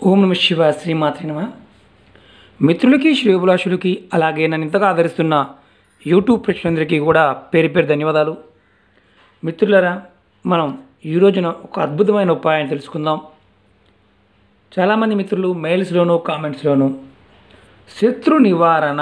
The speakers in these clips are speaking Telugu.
ఓం నమ శివ శ్రీమాత్రి నమ మిత్రులకి శ్రేయోభిలాషులకి అలాగే నన్ను ఇంతగా ఆదరిస్తున్న యూట్యూబ్ ప్రేక్షకులందరికీ కూడా పేరు పేరు ధన్యవాదాలు మిత్రులారా మనం ఈ రోజున ఒక అద్భుతమైన ఉపాయం తెలుసుకుందాం చాలామంది మిత్రులు మెయిల్స్లోను కామెంట్స్లోను శత్రు నివారణ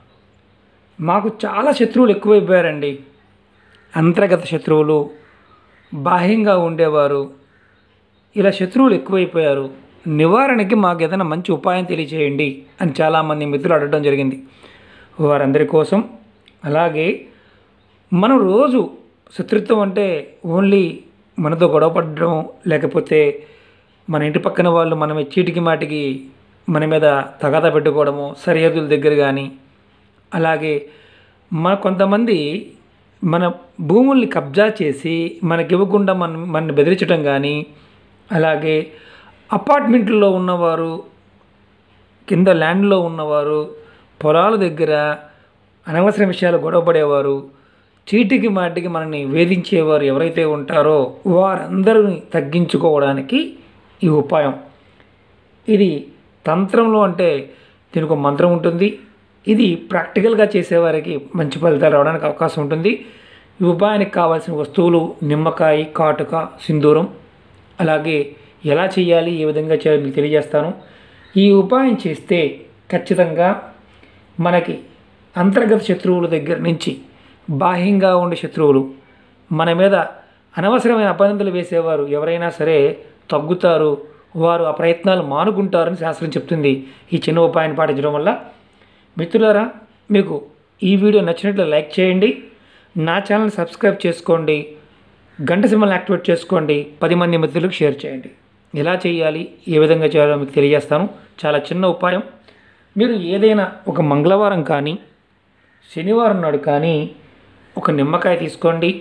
మాకు చాలా శత్రువులు ఎక్కువైపోయారండి అంతర్గత శత్రువులు బాహ్యంగా ఉండేవారు ఇలా శత్రువులు ఎక్కువైపోయారు నివారణకి మాకు ఏదైనా మంచి ఉపాయం తెలియచేయండి అని చాలామంది మిత్రులు అడగడం జరిగింది వారందరి కోసం అలాగే మనం రోజు శత్రుత్వం అంటే ఓన్లీ మనతో గొడవపడడం లేకపోతే మన ఇంటి పక్కన వాళ్ళు మనం చీటికి మాటికి మన మీద తగాదా పెట్టుకోవడము సరిహద్దుల దగ్గర కానీ అలాగే మన కొంతమంది మన భూముల్ని కబ్జా చేసి మనకి ఇవ్వకుండా మన మన బెదిరించడం కానీ అలాగే అపార్ట్మెంట్లో ఉన్నవారు కింద ల్యాండ్లో ఉన్నవారు పొలాల దగ్గర అనవసర విషయాలు గొడవపడేవారు చీటికి మాటికి మనల్ని వేధించేవారు ఎవరైతే ఉంటారో వారందరిని తగ్గించుకోవడానికి ఈ ఉపాయం ఇది తంత్రంలో అంటే దీనికి ఒక మంత్రం ఉంటుంది ఇది ప్రాక్టికల్గా చేసేవారికి మంచి ఫలితాలు రావడానికి అవకాశం ఉంటుంది ఈ ఉపాయానికి కావాల్సిన వస్తువులు నిమ్మకాయ కాటుక సింధూరం అలాగే ఎలా చేయాలి ఏ విధంగా చేయాలి మీకు తెలియజేస్తాను ఈ ఉపాయం చేస్తే ఖచ్చితంగా మనకి అంతర్గత శత్రువుల దగ్గర నుంచి బాహ్యంగా ఉండే శత్రువులు మన మీద అనవసరమైన అపనందలు వేసేవారు ఎవరైనా సరే తగ్గుతారు వారు ఆ ప్రయత్నాలు మానుకుంటారని శాస్త్రం చెప్తుంది ఈ చిన్న ఉపాయాన్ని పాటించడం వల్ల మిత్రులారా మీకు ఈ వీడియో నచ్చినట్లు లైక్ చేయండి నా ఛానల్ సబ్స్క్రైబ్ చేసుకోండి గంట సింబల్ని యాక్టివేట్ చేసుకోండి పది మంది మిత్రులకు షేర్ చేయండి ఎలా చేయాలి ఏ విధంగా చేయాలో మీకు తెలియజేస్తాను చాలా చిన్న ఉపాయం మీరు ఏదైనా ఒక మంగళవారం కానీ శనివారం నాడు కానీ ఒక నిమ్మకాయ తీసుకోండి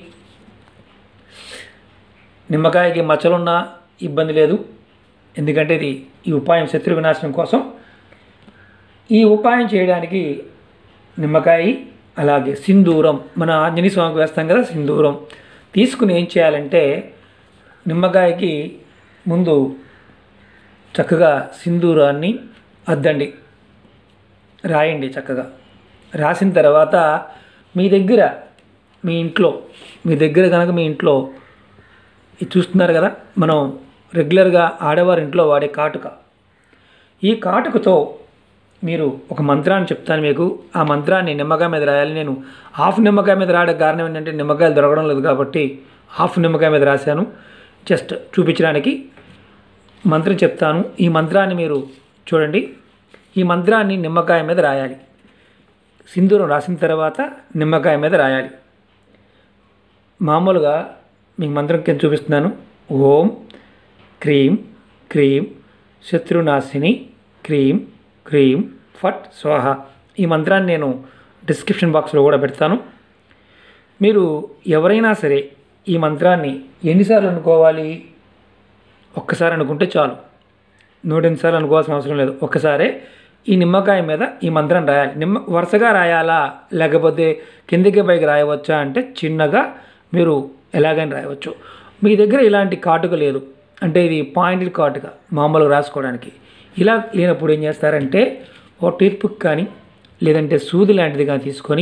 నిమ్మకాయకి మచ్చలున్నా ఇబ్బంది లేదు ఎందుకంటే ఇది ఈ ఉపాయం శత్రు వినాశనం కోసం ఈ ఉపాయం చేయడానికి నిమ్మకాయ అలాగే సింధూరం మన ఆంజనేయ స్వామికి వేస్తాం కదా సింధూరం తీసుకుని ఏం చేయాలంటే నిమ్మకాయకి ముందు చక్కగా సింధూరాన్ని అద్దండి రాయండి చక్కగా రాసిన తర్వాత మీ దగ్గర మీ ఇంట్లో మీ దగ్గర కనుక మీ ఇంట్లో ఇది చూస్తున్నారు కదా మనం రెగ్యులర్గా ఆడవారి ఇంట్లో వాడే కాటుక ఈ కాటుకతో మీరు ఒక మంత్రాన్ని చెప్తాను మీకు ఆ మంత్రాన్ని నిమ్మకాయ మీద రాయాలి నేను హాఫ్ నిమ్మకాయ మీద రాయడానికి కారణం ఏంటంటే నిమ్మకాయలు దొరకడం లేదు కాబట్టి హాఫ్ నిమ్మకాయ మీద రాశాను జస్ట్ చూపించడానికి మంత్రం చెప్తాను ఈ మంత్రాన్ని మీరు చూడండి ఈ మంత్రాన్ని నిమ్మకాయ మీద రాయాలి సింధూరం రాసిన తర్వాత నిమ్మకాయ మీద రాయాలి మామూలుగా మీకు మంత్రం కింద చూపిస్తున్నాను ఓం క్రీం క్రీం శత్రునాశిని క్రీం క్రీం ఫట్ స్వాహ ఈ మంత్రాన్ని నేను డిస్క్రిప్షన్ బాక్స్లో కూడా పెడతాను మీరు ఎవరైనా సరే ఈ మంత్రాన్ని ఎన్నిసార్లు అనుకోవాలి ఒక్కసారి అనుకుంటే చాలు నూట ఎన్నిసార్లు అనుకోవాల్సిన అవసరం లేదు ఒక్కసారే ఈ నిమ్మకాయ మీద ఈ మంత్రం రాయాలి నిమ్మ వరుసగా రాయాలా లేకపోతే కిందికి పైకి రాయవచ్చా అంటే చిన్నగా మీరు ఎలాగైనా రాయవచ్చు మీ దగ్గర ఇలాంటి కాటుక లేదు అంటే ఇది పాయింటెడ్ కాటుక మామూలుగా రాసుకోవడానికి ఇలా లేనప్పుడు ఏం చేస్తారంటే ఓ టీర్పుక్ కానీ లేదంటే సూది లాంటిది కానీ తీసుకొని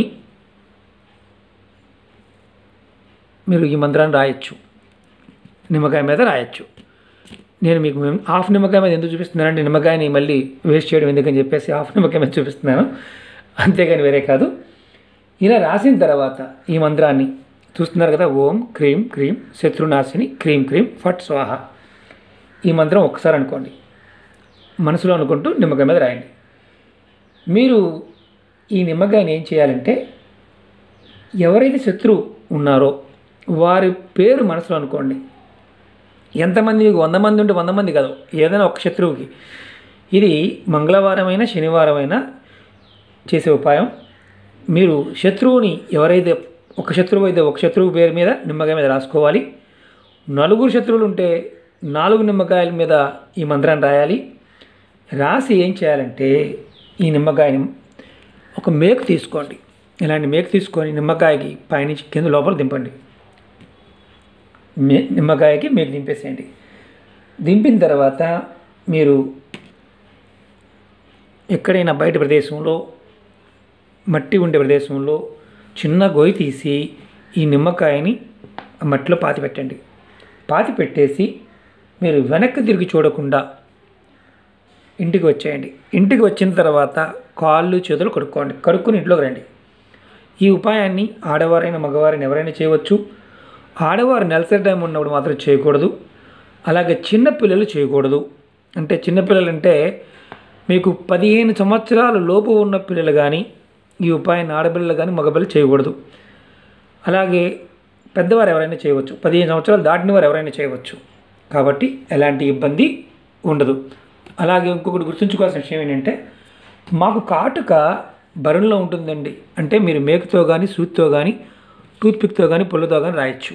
మీరు ఈ మంత్రాన్ని రాయొచ్చు నిమ్మకాయ మీద రాయొచ్చు నేను మీకు హాఫ్ నిమ్మకాయ మీద ఎందుకు చూపిస్తున్నానంటే నిమ్మకాయని మళ్ళీ వేస్ట్ చేయడం ఎందుకని చెప్పేసి హాఫ్ నిమ్మకాయ మీద చూపిస్తున్నాను అంతేగాని వేరే కాదు ఇలా రాసిన తర్వాత ఈ మంత్రాన్ని చూస్తున్నారు కదా ఓం క్రీం క్రీం శత్రునాశిని క్రీం క్రీం ఫట్ స్వాహ ఈ మంత్రం ఒక్కసారి అనుకోండి మనసులో అనుకుంటూ నిమ్మకాయ మీద రాయండి మీరు ఈ నిమ్మకాయని ఏం చేయాలంటే ఎవరైతే శత్రువు ఉన్నారో వారి పేరు మనసులో అనుకోండి ఎంతమంది మీకు వంద మంది ఉంటే వంద మంది కాదు ఏదైనా ఒక శత్రువుకి ఇది మంగళవారమైనా శనివారమైనా చేసే ఉపాయం మీరు శత్రువుని ఎవరైతే ఒక శత్రువు అయితే ఒక శత్రువు పేరు మీద నిమ్మకాయ మీద రాసుకోవాలి నలుగురు శత్రువులు ఉంటే నాలుగు నిమ్మకాయల మీద ఈ మంత్రాన్ని రాయాలి రాసి ఏం చేయాలంటే ఈ నిమ్మకాయని ఒక మేకు తీసుకోండి ఇలాంటి మేకు తీసుకొని నిమ్మకాయకి పైనుంచి కింద లోపల దింపండి మే నిమ్మకాయకి మేకు దింపేసేయండి దింపిన తర్వాత మీరు ఎక్కడైనా బయట ప్రదేశంలో మట్టి ఉండే ప్రదేశంలో చిన్న గొయ్యి తీసి ఈ నిమ్మకాయని ఆ మట్టిలో పాతి పెట్టండి పాతి పెట్టేసి మీరు వెనక్కి తిరిగి చూడకుండా ఇంటికి వచ్చేయండి ఇంటికి వచ్చిన తర్వాత కాళ్ళు చేతులు కడుక్కోండి కడుక్కుని ఇంట్లోకి రండి ఈ ఉపాయాన్ని ఆడవారైనా మగవారైనా ఎవరైనా చేయవచ్చు ఆడవారు నెలసరి టైం ఉన్నప్పుడు మాత్రం చేయకూడదు అలాగే చిన్నపిల్లలు చేయకూడదు అంటే చిన్నపిల్లలు అంటే మీకు పదిహేను సంవత్సరాల లోపు ఉన్న పిల్లలు కానీ ఈ ఉపాయాన్ని ఆడపిల్లలు కానీ మగపిల్లలు చేయకూడదు అలాగే పెద్దవారు ఎవరైనా చేయవచ్చు పదిహేను సంవత్సరాలు దాటిన వారు ఎవరైనా చేయవచ్చు కాబట్టి ఎలాంటి ఇబ్బంది ఉండదు అలాగే ఇంకొకటి గుర్తుంచుకోవాల్సిన విషయం ఏంటంటే మాకు కాటుక బరుణలో ఉంటుందండి అంటే మీరు మేకుతో కానీ సూత్తో కానీ టూత్పిక్తో కానీ పుల్లతో కానీ రాయొచ్చు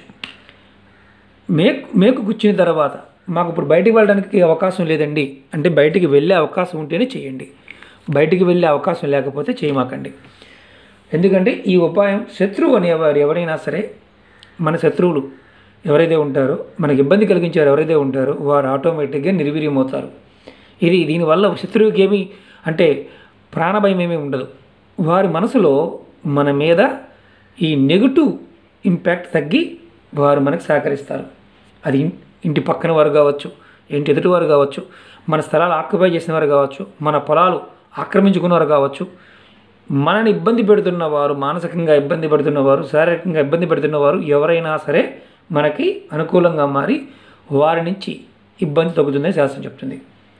మేకు మేకు గుచ్చిన తర్వాత మాకు ఇప్పుడు బయటికి వెళ్ళడానికి అవకాశం లేదండి అంటే బయటికి వెళ్ళే అవకాశం ఉంటేనే చేయండి బయటికి వెళ్ళే అవకాశం లేకపోతే చేయమాకండి ఎందుకంటే ఈ ఉపాయం శత్రువు అనేవారు ఎవరైనా సరే మన శత్రువులు ఎవరైతే ఉంటారో మనకి ఇబ్బంది కలిగించారు ఎవరైతే ఉంటారో వారు ఆటోమేటిక్గా నిర్వీర్యమవుతారు ఇది దీనివల్ల శత్రువుకి ఏమీ అంటే ప్రాణభయం ఏమీ ఉండదు వారి మనసులో మన మీద ఈ నెగటివ్ ఇంపాక్ట్ తగ్గి వారు మనకు సహకరిస్తారు అది ఇన్- ఇంటి పక్కన వారు కావచ్చు ఇంటి ఎదుటి వారు కావచ్చు మన స్థలాలు ఆక్యుపై చేసిన వారు కావచ్చు మన పొలాలు ఆక్రమించుకున్నవారు కావచ్చు మనని ఇబ్బంది పెడుతున్న వారు మానసికంగా ఇబ్బంది పెడుతున్న వారు శారీరకంగా ఇబ్బంది పెడుతున్న వారు ఎవరైనా సరే మనకి అనుకూలంగా మారి వారి నుంచి ఇబ్బంది తగ్గుతుందని శాస్త్రం చెప్తుంది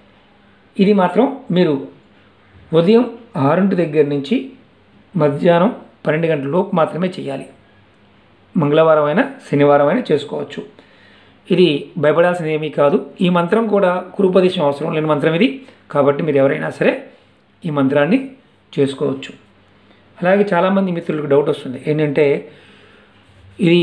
ఇది మాత్రం మీరు ఉదయం ఆరింటి దగ్గర నుంచి మధ్యాహ్నం పన్నెండు గంటల లోపు మాత్రమే చేయాలి మంగళవారం అయినా శనివారం అయినా చేసుకోవచ్చు ఇది భయపడాల్సింది ఏమీ కాదు ఈ మంత్రం కూడా కురుపదేశం అవసరం లేని మంత్రం ఇది కాబట్టి మీరు ఎవరైనా సరే ఈ మంత్రాన్ని చేసుకోవచ్చు అలాగే చాలామంది మిత్రులకు డౌట్ వస్తుంది ఏంటంటే ఇది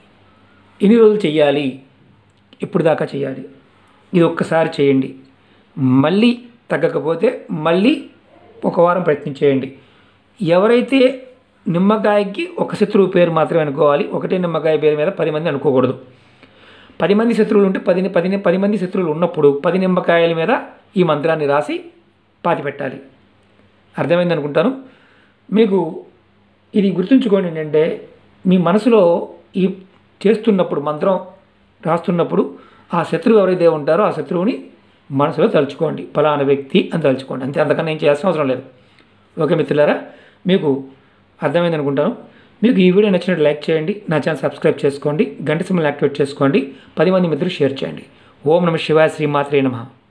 ఎన్ని రోజులు చేయాలి ఎప్పుడు దాకా చేయాలి ఇది ఒక్కసారి చేయండి మళ్ళీ తగ్గకపోతే మళ్ళీ ఒక వారం ప్రయత్నం చేయండి ఎవరైతే నిమ్మకాయకి ఒక శత్రువు పేరు మాత్రమే అనుకోవాలి ఒకటే నిమ్మకాయ పేరు మీద పది మంది అనుకోకూడదు పది మంది శత్రువులు ఉంటే పది పది పది మంది శత్రువులు ఉన్నప్పుడు పది నిమ్మకాయల మీద ఈ మంత్రాన్ని రాసి పాతి పెట్టాలి అర్థమైంది అనుకుంటాను మీకు ఇది గుర్తుంచుకోండి ఏంటంటే మీ మనసులో ఈ చేస్తున్నప్పుడు మంత్రం రాస్తున్నప్పుడు ఆ శత్రువు ఎవరైతే ఉంటారో ఆ శత్రువుని మనసులో తలుచుకోండి ఫలానా వ్యక్తి అని తలుచుకోండి అంతే అంతకన్నా ఏం చేయాల్సిన అవసరం లేదు ఓకే మిత్రులారా మీకు అర్థమైంది అనుకుంటాను మీకు ఈ వీడియో నచ్చినట్టు లైక్ చేయండి నా ఛానల్ సబ్స్క్రైబ్ చేసుకోండి గంట సింబల్ యాక్టివేట్ చేసుకోండి పది మంది మిత్రులు షేర్ చేయండి ఓం నమ శివాయ శ్రీమాత్రే నమః